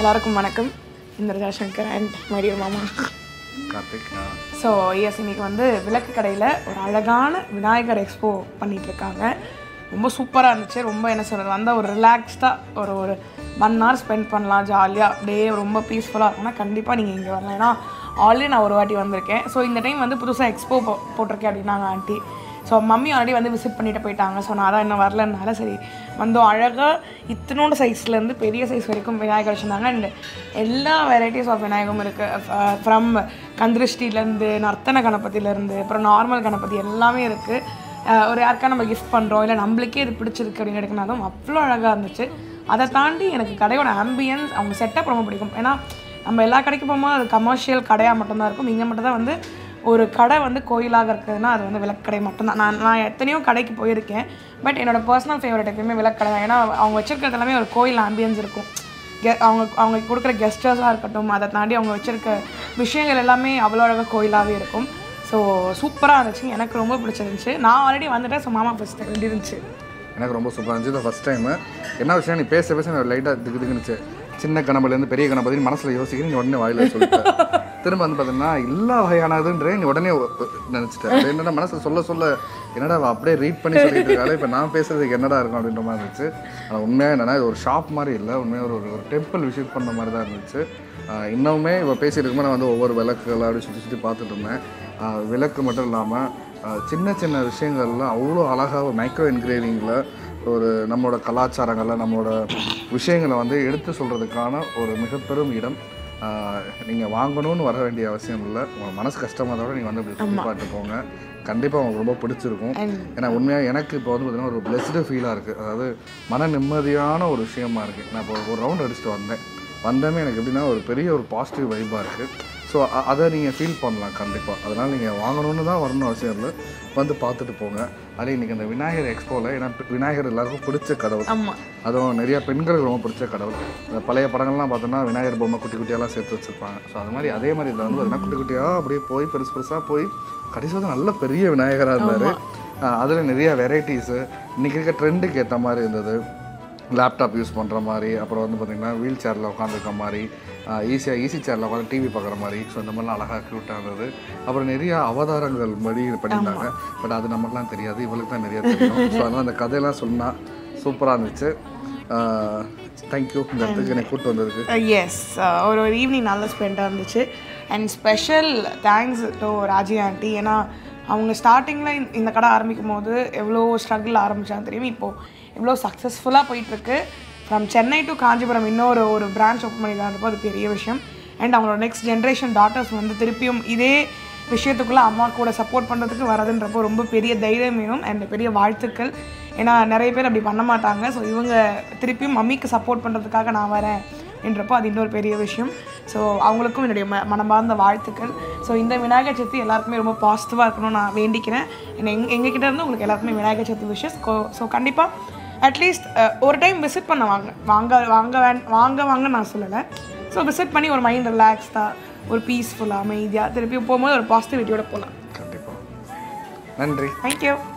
எல்லாருக்கும் வணக்கம் இந்திரஜா சங்கர் அண்ட் மடியூர் மாமா கார்த்திக் ஆ. ஸோ எஸ் இன்னைக்கு வந்து விளக்கு கடையில் ஒரு அழகான விநாயகர் எக்ஸ்போ பண்ணிட்டு இருக்காங்க ரொம்ப சூப்பராக இருந்துச்சு ரொம்ப என்ன சொல்கிறது வந்தால் ஒரு ரிலாக்ஸ்டாக ஒரு ஒரு ஒன் ஹவர் ஸ்பெண்ட் பண்ணலாம் ஜாலியாக அப்படியே ரொம்ப பீஸ்ஃபுல்லாக இருக்கும்னா கண்டிப்பாக நீங்கள் இங்கே வரலாம் ஏன்னா ஆல்ரெடி நான் ஒரு வாட்டி வந்திருக்கேன் ஸோ இந்த டைம் வந்து புதுசாக எக்ஸ்போ போ போட்டிருக்கேன் அப்படின்னாங்க ஆண்டி ஸோ மம்மி ஆல்ரெடி வந்து விசிட் பண்ணிட்டு போயிட்டாங்க ஸோ நான் தான் இன்னும் வரலனால சரி வந்தோம் அழகாக இத்தனோட சைஸ்லேருந்து பெரிய சைஸ் வரைக்கும் விநாயகர் வச்சுருந்தாங்க அண்ட் எல்லா வெரைட்டிஸ் ஆஃப் விநாயகம் இருக்குது ஃப்ரம் கந்திருஷ்டிலேருந்து நர்த்தன கணபதியிலேருந்து அப்புறம் நார்மல் கணபதி எல்லாமே இருக்குது ஒரு யாருக்கா நம்ம கிஃப்ட் பண்ணுறோம் இல்லை நம்மளுக்கே இது பிடிச்சிருக்கு அப்படின்னு எடுக்கணும் அவ்வளோ அழகாக இருந்துச்சு அதை தாண்டி எனக்கு கடையோட ஆம்பியன்ஸ் அவங்க செட்டப் ரொம்ப பிடிக்கும் ஏன்னா நம்ம எல்லா கடைக்கு போகும்போது அது கமர்ஷியல் கடையாக மட்டும்தான் இருக்கும் இங்கே மட்டும் தான் வந்து ஒரு கடை வந்து கோயிலாக இருக்குதுன்னா அது வந்து விளக்கடை மட்டும்தான் நான் நான் எத்தனையோ கடைக்கு போயிருக்கேன் பட் என்னோட பர்சனல் ஃபேவரட் எப்பயுமே விளக்கடை தான் ஏன்னா அவங்க வச்சிருக்கிறது எல்லாமே ஒரு கோயில் ஆம்பியன்ஸ் இருக்கும் கெ- அவங்க அவங்க கொடுக்குற கெஸ்டர்ஸாக இருக்கட்டும் அதை தாண்டி அவங்க வச்சிருக்க விஷயங்கள் எல்லாமே அவ்வளோ அழகாக கோயிலாகவே இருக்கும் ஸோ சூப்பராக இருந்துச்சு எனக்கு ரொம்ப பிடிச்சிருந்துச்சு நான் ஆல்ரெடி வந்துட்டேன் ஸோ மாமா ஃபஸ்ட்டு வேண்டி இருந்துச்சு எனக்கு ரொம்ப சூப்பராக இருந்துச்சு இது ஃபஸ்ட் டைமு என்ன விஷயம் நீ பேச பேச எனக்கு லைட்டாக திக்கு திக்குனுச்சு சின்ன கணபதிலேருந்து பெரிய கணபதினு மனசில் யோசிக்கிறேன் நீ உடனே வாயில சொல்லிட்ட திரும்ப வந்து பார்த்தீங்கன்னா எல்லா வகையானதுன்றே நீ உடனே நினச்சிட்டேன் அது என்னடா மனசில் சொல்ல சொல்ல என்னடா அவ அப்படியே ரீட் பண்ணி சொல்லிட்டு இருக்காளே இப்போ நான் பேசுறதுக்கு என்னடா இருக்கும் அப்படின்ற மாதிரி இருந்துச்சு ஆனால் உண்மையாக என்னன்னா இது ஒரு ஷாப் மாதிரி இல்லை உண்மையாக ஒரு ஒரு டெம்பிள் விசிட் பண்ண மாதிரி தான் இருந்துச்சு ஆஹ் இன்னுமே இவ பேசிட்டு இருக்கும்போது நான் வந்து ஒவ்வொரு விளக்குகள் அப்படி சுற்றி சுற்றி பார்த்துட்டு இருந்தேன் ஆஹ் விளக்கு மட்டும் இல்லாமல் சின்ன சின்ன விஷயங்கள்லாம் அவ்வளோ அழகாக மைக்ரோ என்கிரேவிங்கில் ஒரு நம்மளோட கலாச்சாரங்களை நம்மளோட விஷயங்களை வந்து எடுத்து சொல்கிறதுக்கான ஒரு மிகப்பெரும் இடம் நீங்கள் வாங்கணும்னு வர வேண்டிய அவசியம் இல்லை உங்கள் மனசு கஷ்டமாக தவிர நீங்கள் வந்து இப்படி சுற்றி பார்த்து போங்க கண்டிப்பாக உங்களுக்கு ரொம்ப பிடிச்சிருக்கும் And ஏன்னா உண்மையாக எனக்கு இப்போ வந்து பார்த்தீங்கன்னா ஒரு பிளெஸ்டு ஃபீலாக இருக்குது அதாவது மன நிம்மதியான ஒரு விஷயமா இருக்குது நான் இப்போ ஒரு ரவுண்ட் அடிச்சுட்டு வந்தேன் வந்தமே எனக்கு எப்படின்னா ஒரு பெரிய ஒரு பாசிட்டிவ் வைப்பாக இருக்குது ஸோ அதை நீங்கள் ஃபீல் பண்ணலாம் கண்டிப்பாக அதனால் நீங்கள் வாங்கணும்னு தான் வரணும் அவசியம் இல்லை வந்து பார்த்துட்டு போங்க அதே இன்றைக்கி அந்த விநாயகர் எக்ஸ்போவில் ஏன்னா விநாயகர் எல்லாருக்கும் பிடிச்ச கடவுள் ஆமாம் அதுவும் நிறைய பெண்களுக்கு ரொம்ப பிடிச்ச கடவுள் இந்த பழைய படங்கள்லாம் பார்த்தோன்னா விநாயகர் பொம்மை குட்டி குட்டியெல்லாம் சேர்த்து வச்சுருப்பாங்க ஸோ அது மாதிரி அதே மாதிரி இதில் வந்து பார்த்தீங்கன்னா குட்டி குட்டியாக அப்படியே போய் பெருசு பெருசாக போய் கடைசி வந்து நல்ல பெரிய விநாயகராக இருந்தார் அதில் நிறைய வெரைட்டிஸு இன்றைக்கி இருக்க ட்ரெண்டுக்கு ஏற்ற மாதிரி இருந்தது லேப்டாப் யூஸ் பண்ணுற மாதிரி அப்புறம் வந்து பார்த்திங்கன்னா வீல் சேரில் உட்காந்துருக்க மாதிரி ஈஸியாக ஈஸி சேரில் உட்காந்து டிவி பார்க்குற மாதிரி ஸோ இந்த மாதிரிலாம் அழகாக க்யூட்டாக இருந்தது அப்புறம் நிறைய அவதாரங்கள் மாதிரி பண்ணியிருந்தாங்க பட் அது நமக்குலாம் தெரியாது இவளுக்கு தான் நிறைய தெரியும் ஸோ அதனால் அந்த கதையெல்லாம் சொன்னால் சூப்பராக இருந்துச்சு தேங்க்யூ இந்த இடத்துக்கு என்னை கூப்பிட்டு வந்ததுக்கு எஸ் ஒரு ஒரு ஈவினிங் நல்லா ஸ்பெண்டாக இருந்துச்சு and special thanks to Raji aunty ஏன்னா அவங்க ஸ்டார்டிங்கில் இந்த கடை ஆரம்பிக்கும் போது எவ்வளோ ஸ்ட்ரகிள் ஆரம்பிச்சாங்க தெரியும் இப்போது எவ்வளோ சக்ஸஸ்ஃபுல்லாக போயிட்டுருக்கு ஃப்ரம் சென்னை டு காஞ்சிபுரம் இன்னொரு ஒரு பிரான்ச் ஓப்பன் பண்ணியிருக்காங்க அது பெரிய விஷயம் அண்ட் அவங்களோட நெக்ஸ்ட் ஜென்ரேஷன் டாட்டர்ஸ் வந்து திருப்பியும் இதே விஷயத்துக்குள்ளே அம்மா கூட சப்போர்ட் பண்ணுறதுக்கு வரதுன்றப்போ ரொம்ப பெரிய தைரியம் வேணும் அண்ட் பெரிய வாழ்த்துக்கள் ஏன்னா நிறைய பேர் அப்படி பண்ண மாட்டாங்க ஸோ இவங்க திருப்பியும் மம்மிக்கு சப்போர்ட் பண்ணுறதுக்காக நான் வரேன் என்றப்போ அது இன்னொரு பெரிய விஷயம் ஸோ அவங்களுக்கும் என்னுடைய ம மனமார்ந்த வாழ்த்துக்கள் ஸோ இந்த விநாயகர் சதுர்த்தி எல்லாருக்குமே ரொம்ப பாசிட்டிவாக இருக்கணும்னு நான் வேண்டிக்கிறேன் எங் எங்ககிட்ட இருந்து உங்களுக்கு எல்லாருக்குமே விநாயகர் சதுர்த்தி விஷஸ் ஸோ கண்டிப்பாக அட்லீஸ்ட் ஒரு டைம் விசிட் பண்ண வாங்க வாங்க வாங்க வேண் வாங்க வாங்க நான் சொல்லலை ஸோ விசிட் பண்ணி ஒரு மைண்ட் ரிலாக்ஸ்டாக ஒரு பீஸ்ஃபுல்லாக அமைதியாக திருப்பி போகும்போது ஒரு பாசிட்டிவிட்டியோட போகலாம் கண்டிப்பாக நன்றி தேங்க்யூ